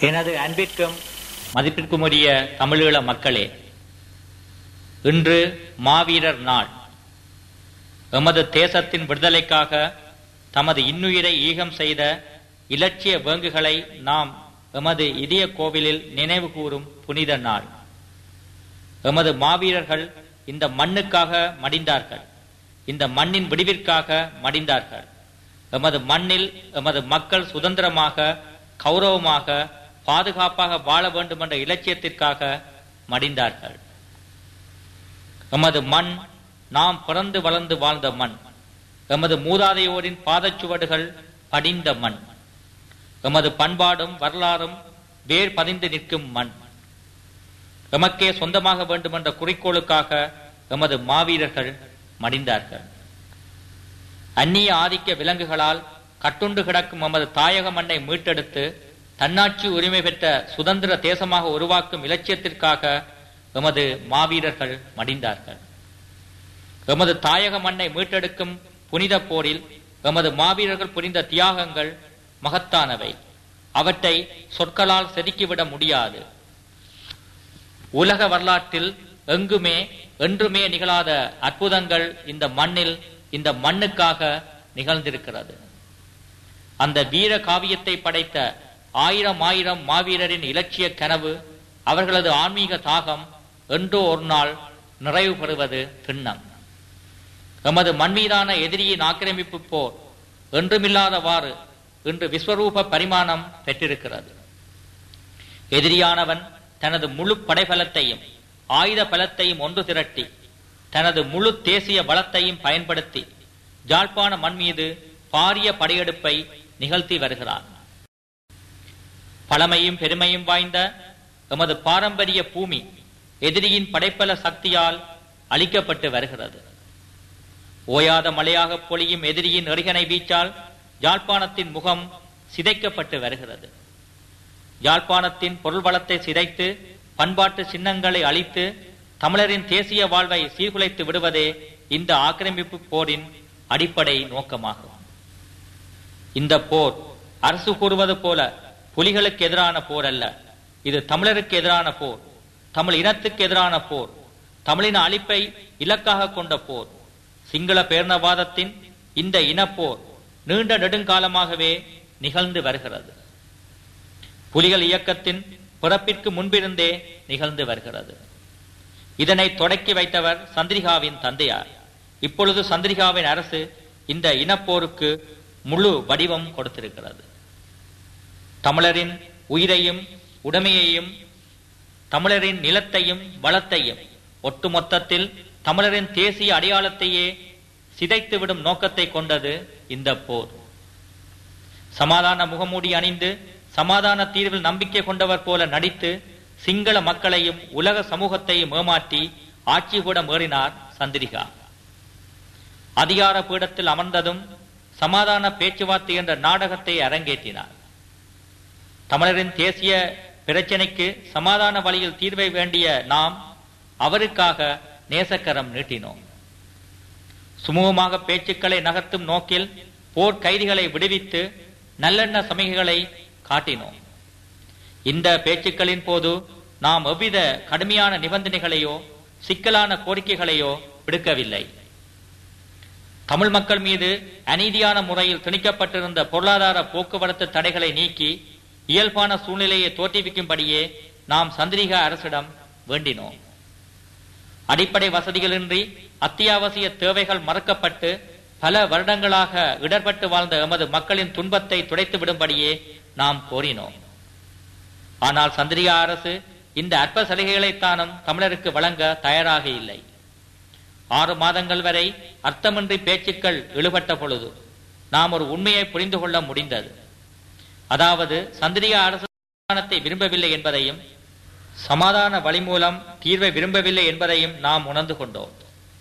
எனது அன்பிற்கும் மதிப்பிற்கும் உரிய தமிழீழ மக்களே இன்று மாவீரர் நாள் எமது தேசத்தின் விடுதலைக்காக தமது இன்னுயிரை ஈகம் செய்த இலட்சிய வேங்குகளை நாம் எமது இதய கோவிலில் நினைவு கூறும் புனித நாள் எமது மாவீரர்கள் இந்த மண்ணுக்காக மடிந்தார்கள் இந்த மண்ணின் விடிவிற்காக மடிந்தார்கள் எமது மண்ணில் எமது மக்கள் சுதந்திரமாக கௌரவமாக பாதுகாப்பாக வாழ வேண்டும் என்ற இலட்சியத்திற்காக மடிந்தார்கள் எமது மண் நாம் பிறந்து வளர்ந்து வாழ்ந்த மண் எமது மூதாதையோரின் பாதச்சுவடுகள் படிந்த மண் எமது பண்பாடும் வரலாறும் வேர் பதிந்து நிற்கும் மண் எமக்கே சொந்தமாக வேண்டும் என்ற குறிக்கோளுக்காக எமது மாவீரர்கள் மடிந்தார்கள் அந்நிய ஆதிக்க விலங்குகளால் கட்டுண்டு கிடக்கும் எமது தாயக மண்ணை மீட்டெடுத்து தன்னாட்சி உரிமை பெற்ற சுதந்திர தேசமாக உருவாக்கும் இலட்சியத்திற்காக எமது மாவீரர்கள் மடிந்தார்கள் எமது தாயக மண்ணை மீட்டெடுக்கும் புனித போரில் எமது மாவீரர்கள் புரிந்த தியாகங்கள் மகத்தானவை அவற்றை சொற்களால் செதுக்கிவிட முடியாது உலக வரலாற்றில் எங்குமே என்றுமே நிகழாத அற்புதங்கள் இந்த மண்ணில் இந்த மண்ணுக்காக நிகழ்ந்திருக்கிறது அந்த வீர காவியத்தை படைத்த ஆயிரம் ஆயிரம் மாவீரரின் இலட்சிய கனவு அவர்களது ஆன்மீக தாகம் என்றோ ஒரு நாள் நிறைவு பெறுவது திண்ணம் எமது மண் மீதான எதிரியின் ஆக்கிரமிப்பு போர் என்றுமில்லாதவாறு இன்று விஸ்வரூப பரிமாணம் பெற்றிருக்கிறது எதிரியானவன் தனது முழு படைபலத்தையும் ஆயுத பலத்தையும் ஒன்று திரட்டி தனது முழு தேசிய பலத்தையும் பயன்படுத்தி ஜாழ்ப்பாண மண் மீது பாரிய படையெடுப்பை நிகழ்த்தி வருகிறார் பழமையும் பெருமையும் வாய்ந்த எமது பாரம்பரிய பூமி எதிரியின் படைப்பல சக்தியால் அளிக்கப்பட்டு வருகிறது ஓயாத மழையாக பொழியும் எதிரியின் எறிகனை வீச்சால் யாழ்ப்பாணத்தின் முகம் சிதைக்கப்பட்டு வருகிறது யாழ்ப்பாணத்தின் பொருள் வளத்தை சிதைத்து பண்பாட்டு சின்னங்களை அழித்து தமிழரின் தேசிய வாழ்வை சீர்குலைத்து விடுவதே இந்த ஆக்கிரமிப்பு போரின் அடிப்படை நோக்கமாகும் இந்த போர் அரசு கூறுவது போல புலிகளுக்கு எதிரான போர் அல்ல இது தமிழருக்கு எதிரான போர் தமிழ் இனத்துக்கு எதிரான போர் தமிழின அழிப்பை இலக்காக கொண்ட போர் சிங்கள பேரணவாதத்தின் இந்த இனப்போர் நீண்ட நெடுங்காலமாகவே நிகழ்ந்து வருகிறது புலிகள் இயக்கத்தின் பிறப்பிற்கு முன்பிருந்தே நிகழ்ந்து வருகிறது இதனை தொடக்கி வைத்தவர் சந்திரிகாவின் தந்தையார் இப்பொழுது சந்திரிகாவின் அரசு இந்த இனப்போருக்கு முழு வடிவம் கொடுத்திருக்கிறது தமிழரின் உயிரையும் உடைமையையும் தமிழரின் நிலத்தையும் வளத்தையும் ஒட்டுமொத்தத்தில் தமிழரின் தேசிய அடையாளத்தையே சிதைத்துவிடும் நோக்கத்தை கொண்டது இந்த போர் சமாதான முகமூடி அணிந்து சமாதான தீர்வில் நம்பிக்கை கொண்டவர் போல நடித்து சிங்கள மக்களையும் உலக சமூகத்தையும் ஏமாற்றி ஆட்சி கூட மேறினார் சந்திரிகா அதிகார பீடத்தில் அமர்ந்ததும் சமாதான பேச்சுவார்த்தை என்ற நாடகத்தை அரங்கேற்றினார் தமிழரின் தேசிய பிரச்சனைக்கு சமாதான வழியில் தீர்வை வேண்டிய நாம் அவருக்காக நேசக்கரம் நீட்டினோம் சுமூகமாக பேச்சுக்களை நகர்த்தும் நோக்கில் போர் கைதிகளை விடுவித்து நல்லெண்ண சமிகைகளை காட்டினோம் இந்த பேச்சுக்களின் போது நாம் எவ்வித கடுமையான நிபந்தனைகளையோ சிக்கலான கோரிக்கைகளையோ விடுக்கவில்லை தமிழ் மக்கள் மீது அநீதியான முறையில் திணிக்கப்பட்டிருந்த பொருளாதார போக்குவரத்து தடைகளை நீக்கி இயல்பான சூழ்நிலையை தோற்றுவிக்கும்படியே நாம் சந்திரிகா அரசிடம் வேண்டினோம் அடிப்படை வசதிகளின்றி அத்தியாவசிய தேவைகள் மறக்கப்பட்டு பல வருடங்களாக இடர்பட்டு வாழ்ந்த எமது மக்களின் துன்பத்தை துடைத்து விடும்படியே நாம் கோரினோம் ஆனால் சந்திரிகா அரசு இந்த அற்ப சலுகைகளைத்தானும் தமிழருக்கு வழங்க தயாராக இல்லை ஆறு மாதங்கள் வரை அர்த்தமின்றி பேச்சுக்கள் இழுபட்ட பொழுது நாம் ஒரு உண்மையை புரிந்து கொள்ள முடிந்தது அதாவது சந்திரிகா அரசு விரும்பவில்லை என்பதையும் சமாதான வழி மூலம் தீர்வை விரும்பவில்லை என்பதையும் நாம் உணர்ந்து கொண்டோம்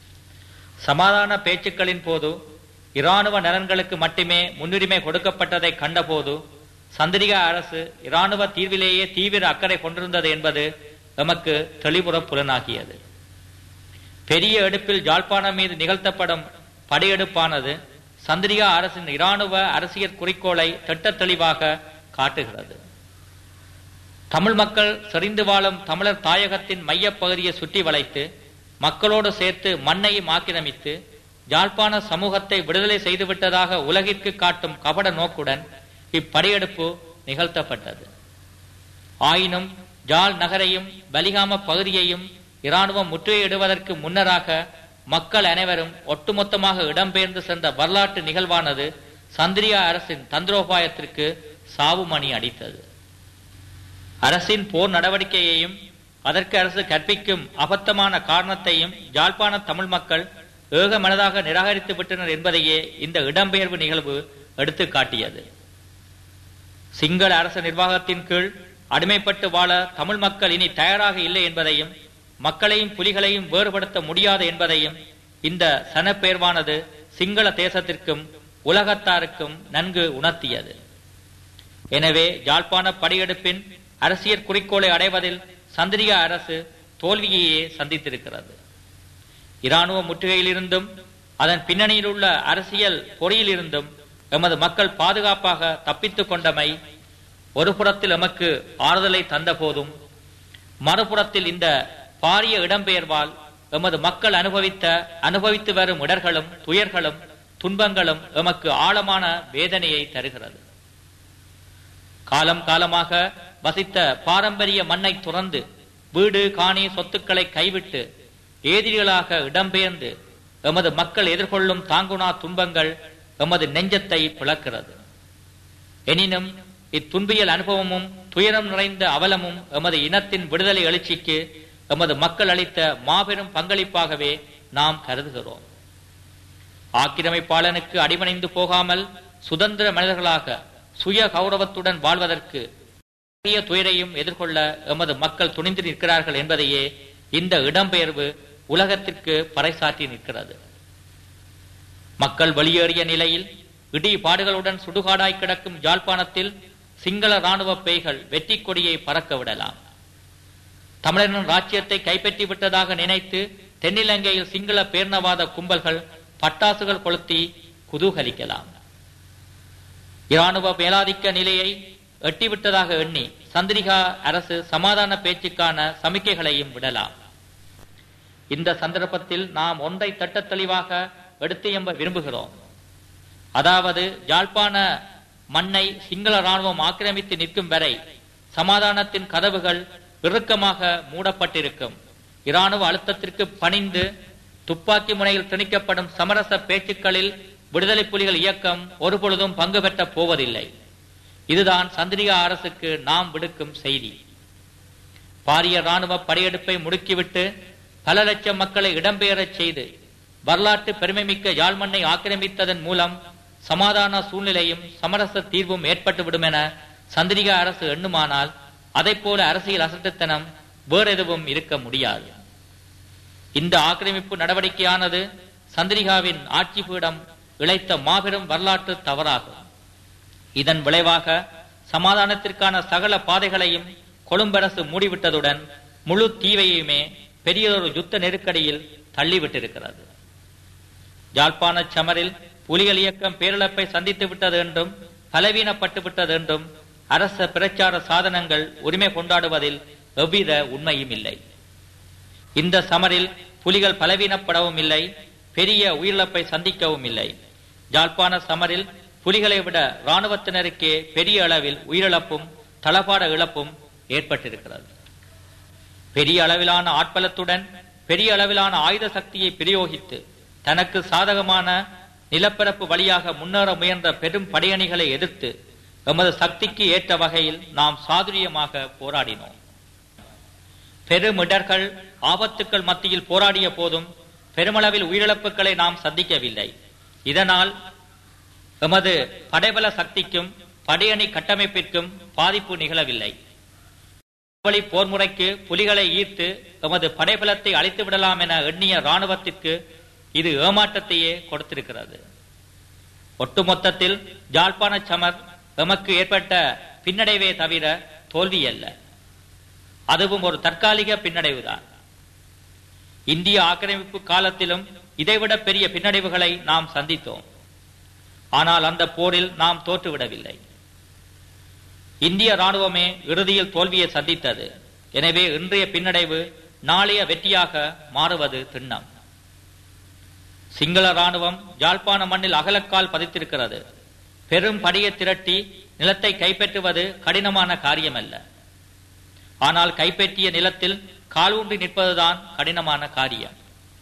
சமாதான பேச்சுக்களின் போது இராணுவ நலன்களுக்கு மட்டுமே முன்னுரிமை கொடுக்கப்பட்டதை கண்டபோது சந்திரிகா அரசு இராணுவ தீர்விலேயே தீவிர அக்கறை கொண்டிருந்தது என்பது எமக்கு தெளிவுற புலனாகியது பெரிய எடுப்பில் ஜாழ்ப்பாணம் மீது நிகழ்த்தப்படும் படையெடுப்பானது சந்திரிகா அரசின் இராணுவ அரசியல் குறிக்கோளை திட்ட தெளிவாக காட்டுகிறது தமிழ் மக்கள் செறிந்து வாழும் தமிழர் தாயகத்தின் மையப் பகுதியை சுற்றி வளைத்து மக்களோடு சேர்த்து மண்ணையும் ஆக்கிரமித்து யாழ்ப்பாண சமூகத்தை விடுதலை செய்துவிட்டதாக உலகிற்கு காட்டும் கபட நோக்குடன் இப்படையெடுப்பு நிகழ்த்தப்பட்டது ஆயினும் ஜாழ் நகரையும் பலிகாம பகுதியையும் இராணுவம் முற்றுகையிடுவதற்கு முன்னராக மக்கள் அனைவரும் ஒட்டுமொத்தமாக இடம்பெயர்ந்து சென்ற வரலாற்று நிகழ்வானது சந்திரியா அரசின் தந்திரோபாயத்திற்கு சாவுமணி அடித்தது அரசின் போர் நடவடிக்கையையும் அதற்கு அரசு கற்பிக்கும் அபத்தமான காரணத்தையும் யாழ்ப்பாண தமிழ் மக்கள் ஏக மனதாக நிராகரித்து விட்டனர் என்பதையே இந்த இடம்பெயர்வு நிகழ்வு எடுத்து காட்டியது சிங்கள அரசு நிர்வாகத்தின் கீழ் அடிமைப்பட்டு வாழ தமிழ் மக்கள் இனி தயாராக இல்லை என்பதையும் மக்களையும் புலிகளையும் வேறுபடுத்த முடியாது என்பதையும் இந்த சனப்பெயர்வானது சிங்கள தேசத்திற்கும் உலகத்தாருக்கும் நன்கு உணர்த்தியது எனவே யாழ்ப்பாண படையெடுப்பின் அரசியல் குறிக்கோளை அடைவதில் சந்திரிகா அரசு தோல்வியையே சந்தித்திருக்கிறது இராணுவ முற்றுகையிலிருந்தும் அதன் பின்னணியில் உள்ள அரசியல் பொறியிலிருந்தும் எமது மக்கள் பாதுகாப்பாக தப்பித்துக் கொண்டமை ஒரு புறத்தில் எமக்கு ஆறுதலை தந்த போதும் மறுபுறத்தில் இந்த பாரிய இடம்பெயர்வால் எமது மக்கள் அனுபவித்த அனுபவித்து வரும் இடர்களும் துயர்களும் துன்பங்களும் எமக்கு ஆழமான வேதனையை தருகிறது காலம் காலமாக வசித்த பாரம்பரிய மண்ணை துறந்து வீடு காணி சொத்துக்களை கைவிட்டு ஏதிரிகளாக இடம்பெயர்ந்து எமது மக்கள் எதிர்கொள்ளும் தாங்குனா துன்பங்கள் எமது நெஞ்சத்தை பிளக்கிறது எனினும் இத்துன்பியல் அனுபவமும் துயரம் நிறைந்த அவலமும் எமது இனத்தின் விடுதலை எழுச்சிக்கு எமது மக்கள் அளித்த மாபெரும் பங்களிப்பாகவே நாம் கருதுகிறோம் ஆக்கிரமிப்பாளனுக்கு அடிமணிந்து போகாமல் சுதந்திர மனிதர்களாக சுய கௌரவத்துடன் வாழ்வதற்கு பெரிய துயரையும் எதிர்கொள்ள எமது மக்கள் துணிந்து நிற்கிறார்கள் என்பதையே இந்த இடம்பெயர்வு உலகத்திற்கு பறைசாற்றி நிற்கிறது மக்கள் வெளியேறிய நிலையில் இடி பாடுகளுடன் சுடுகாடாய் கிடக்கும் யாழ்ப்பாணத்தில் சிங்கள ராணுவ பேய்கள் வெற்றி கொடியை பறக்க விடலாம் தமிழரின் ராஜ்யத்தை கைப்பற்றி விட்டதாக நினைத்து தென்னிலங்கையில் சிங்கள பேர்ணவாத கும்பல்கள் பட்டாசுகள் கொளுத்தி குதூகலிக்கலாம் இராணுவ மேலாதிக்க நிலையை எட்டிவிட்டதாக எண்ணி சந்திரிகா அரசு சமாதான பேச்சுக்கான சமிக்கைகளையும் விடலாம் இந்த சந்தர்ப்பத்தில் நாம் ஒன்றை தட்ட தெளிவாக எடுத்து எம்ப விரும்புகிறோம் அதாவது யாழ்ப்பாண மண்ணை சிங்கள ராணுவம் ஆக்கிரமித்து நிற்கும் வரை சமாதானத்தின் கதவுகள் இறுக்கமாக மூடப்பட்டிருக்கும் இராணுவ அழுத்தத்திற்கு பணிந்து துப்பாக்கி முனையில் திணிக்கப்படும் சமரச பேச்சுக்களில் விடுதலை புலிகள் இயக்கம் ஒருபொழுதும் பங்கு பெற்றப் போவதில்லை இதுதான் சந்திரிகா அரசுக்கு நாம் விடுக்கும் செய்தி பாரிய ராணுவ படையெடுப்பை முடுக்கிவிட்டு பல லட்சம் மக்களை இடம்பெயரச் செய்து வரலாற்று பெருமைமிக்க யாழ்மண்ணை ஆக்கிரமித்ததன் மூலம் சமாதான சூழ்நிலையும் சமரச தீர்வும் ஏற்பட்டுவிடும் என சந்திரிகா அரசு எண்ணுமானால் அதைப் போல அரசியல் அசட்டுத்தனம் வேறெதுவும் இருக்க முடியாது இந்த ஆக்கிரமிப்பு நடவடிக்கையானது சந்திரிகாவின் ஆட்சி பீடம் இழைத்த மாபெரும் வரலாற்று தவறாகும் இதன் விளைவாக சமாதானத்திற்கான சகல பாதைகளையும் கொழும்பரசு மூடிவிட்டதுடன் முழு தீவையுமே பெரியதொரு யுத்த நெருக்கடியில் தள்ளிவிட்டிருக்கிறது யாழ்ப்பாண சமரில் புலிகள் இயக்கம் பேரிழப்பை சந்தித்து விட்டது என்றும் பலவீனப்பட்டு விட்டது என்றும் அரச பிரச்சார சாதனங்கள் உரிமை கொண்டாடுவதில் எவ்வித உண்மையும் இல்லை இந்த சமரில் புலிகள் பலவீனப்படவும் இல்லை பெரிய உயிரிழப்பை சந்திக்கவும் இல்லை யாழ்ப்பாண சமரில் புலிகளை விட இராணுவத்தினருக்கே பெரிய அளவில் உயிரிழப்பும் தளபாட இழப்பும் ஏற்பட்டிருக்கிறது பெரிய அளவிலான ஆட்பலத்துடன் பெரிய அளவிலான ஆயுத சக்தியை பிரயோகித்து தனக்கு சாதகமான நிலப்பரப்பு வழியாக முன்னேற முயன்ற பெரும் படையணிகளை எதிர்த்து எமது சக்திக்கு ஏற்ற வகையில் நாம் சாதுரியமாக போராடினோம் பெருமிடர்கள் ஆபத்துக்கள் மத்தியில் போராடிய போதும் பெருமளவில் உயிரிழப்புகளை நாம் சந்திக்கவில்லை இதனால் எமது படைபல சக்திக்கும் படையணி கட்டமைப்பிற்கும் பாதிப்பு நிகழவில்லை வழி போர் முறைக்கு புலிகளை ஈர்த்து எமது படைபலத்தை அழித்து விடலாம் என எண்ணிய இராணுவத்திற்கு இது ஏமாற்றத்தையே கொடுத்திருக்கிறது ஒட்டுமொத்தத்தில் ஜாழ்ப்பாண சமர் எமக்கு ஏற்பட்ட பின்னடைவே தவிர தோல்வி அல்ல அதுவும் ஒரு தற்காலிக பின்னடைவுதான் இந்திய ஆக்கிரமிப்பு காலத்திலும் இதைவிட பெரிய பின்னடைவுகளை நாம் சந்தித்தோம் ஆனால் அந்த போரில் நாம் தோற்றுவிடவில்லை இந்திய ராணுவமே இறுதியில் தோல்வியை சந்தித்தது எனவே இன்றைய பின்னடைவு நாளைய வெற்றியாக மாறுவது திண்ணம் சிங்கள ராணுவம் யாழ்ப்பாண மண்ணில் அகலக்கால் பதித்திருக்கிறது பெரும் படையை திரட்டி நிலத்தை கைப்பற்றுவது கடினமான காரியமல்ல ஆனால் கைப்பற்றிய நிலத்தில் காலூன்றி நிற்பதுதான் கடினமான காரியம்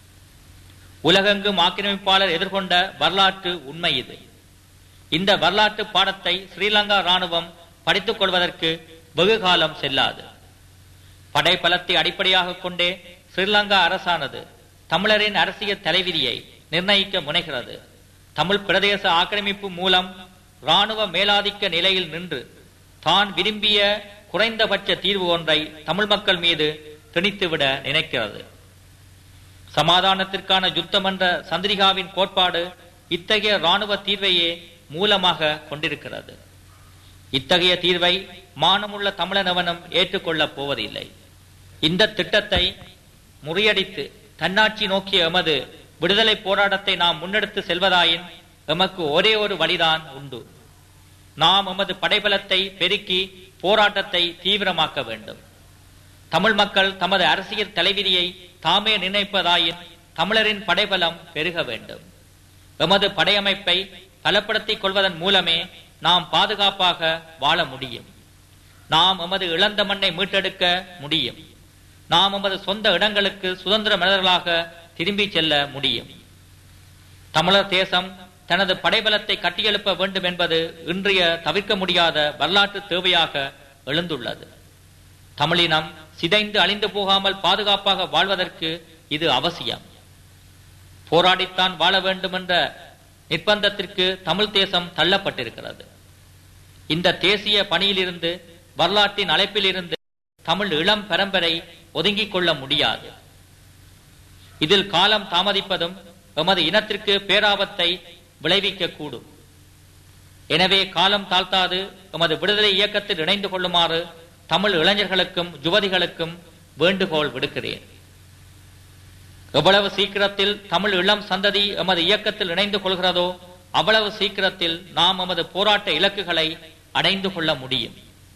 உலகெங்கும் ஆக்கிரமிப்பாளர் எதிர்கொண்ட வரலாற்று உண்மை இது இந்த வரலாற்று பாடத்தை ஸ்ரீலங்கா ராணுவம் படித்துக் கொள்வதற்கு வெகு காலம் செல்லாது படைபலத்தை அடிப்படையாக கொண்டே ஸ்ரீலங்கா அரசானது தமிழரின் அரசியல் தலைவிதியை நிர்ணயிக்க முனைகிறது தமிழ் பிரதேச ஆக்கிரமிப்பு மூலம் ராணுவ மேலாதிக்க நிலையில் நின்று தான் விரும்பிய குறைந்தபட்ச தீர்வு ஒன்றை தமிழ் மக்கள் மீது திணித்துவிட நினைக்கிறது சமாதானத்திற்கான யுத்தம் என்ற சந்திரிகாவின் கோட்பாடு இத்தகைய ராணுவ தீர்வையே மூலமாக கொண்டிருக்கிறது இத்தகைய தீர்வை மானமுள்ள தமிழனவனும் ஏற்றுக்கொள்ளப் போவதில்லை இந்த திட்டத்தை முறியடித்து தன்னாட்சி நோக்கிய எமது விடுதலை போராட்டத்தை நாம் முன்னெடுத்து செல்வதாயின் எமக்கு ஒரே ஒரு வழிதான் உண்டு நாம் எமது படைபலத்தை பெருக்கி போராட்டத்தை தீவிரமாக்க வேண்டும் தமிழ் மக்கள் தமது அரசியல் தலைவிதியை தாமே நிர்ணயிப்பதாயின் தமிழரின் படைபலம் பெருக வேண்டும் எமது படையமைப்பை பலப்படுத்திக் கொள்வதன் மூலமே நாம் பாதுகாப்பாக வாழ முடியும் நாம் எமது இழந்த மண்ணை மீட்டெடுக்க முடியும் நாம் எமது சொந்த இடங்களுக்கு சுதந்திர மனிதர்களாக திரும்பி செல்ல முடியும் தமிழர் தேசம் தனது படைபலத்தை கட்டியெழுப்ப வேண்டும் என்பது இன்றைய தவிர்க்க முடியாத வரலாற்று தேவையாக எழுந்துள்ளது தமிழினம் சிதைந்து அழிந்து போகாமல் பாதுகாப்பாக வாழ்வதற்கு இது அவசியம் போராடித்தான் வாழ வேண்டும் என்ற நிர்பந்தத்திற்கு தமிழ் தேசம் தள்ளப்பட்டிருக்கிறது இந்த தேசிய பணியிலிருந்து வரலாற்றின் அழைப்பிலிருந்து தமிழ் இளம் பரம்பரை ஒதுங்கிக் கொள்ள முடியாது இதில் காலம் தாமதிப்பதும் எமது இனத்திற்கு பேராபத்தை விளைவிக்க கூடும் எனவே காலம் தாழ்த்தாது எமது விடுதலை இயக்கத்தில் இணைந்து கொள்ளுமாறு தமிழ் இளைஞர்களுக்கும் யுவதிகளுக்கும் வேண்டுகோள் விடுக்கிறேன் எவ்வளவு சீக்கிரத்தில் தமிழ் இளம் சந்ததி எமது இயக்கத்தில் இணைந்து கொள்கிறதோ அவ்வளவு சீக்கிரத்தில் நாம் எமது போராட்ட இலக்குகளை அடைந்து கொள்ள முடியும்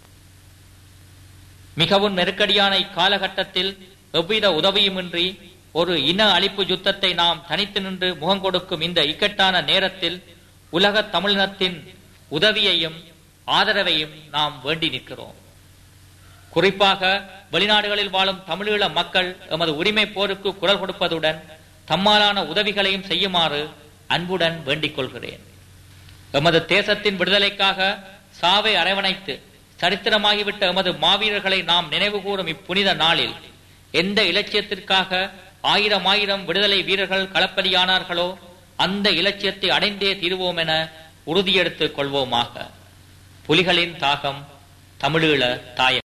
மிகவும் நெருக்கடியான இக்காலகட்டத்தில் எவ்வித உதவியுமின்றி ஒரு இன அழிப்பு யுத்தத்தை நாம் தனித்து நின்று முகம் கொடுக்கும் இந்த இக்கட்டான நேரத்தில் உலக தமிழினத்தின் உதவியையும் ஆதரவையும் நாம் வேண்டி நிற்கிறோம் குறிப்பாக வெளிநாடுகளில் வாழும் தமிழீழ மக்கள் எமது உரிமை போருக்கு குரல் கொடுப்பதுடன் தம்மாலான உதவிகளையும் செய்யுமாறு அன்புடன் வேண்டிக் கொள்கிறேன் எமது தேசத்தின் விடுதலைக்காக சாவை அரவணைத்து சரித்திரமாகிவிட்ட எமது மாவீரர்களை நாம் நினைவு கூறும் இப்புனித நாளில் எந்த இலட்சியத்திற்காக ஆயிரம் ஆயிரம் விடுதலை வீரர்கள் களப்பலியானார்களோ அந்த இலட்சியத்தை அடைந்தே தீருவோம் என உறுதியெடுத்துக் கொள்வோமாக புலிகளின் தாகம் தமிழீழ தாயம்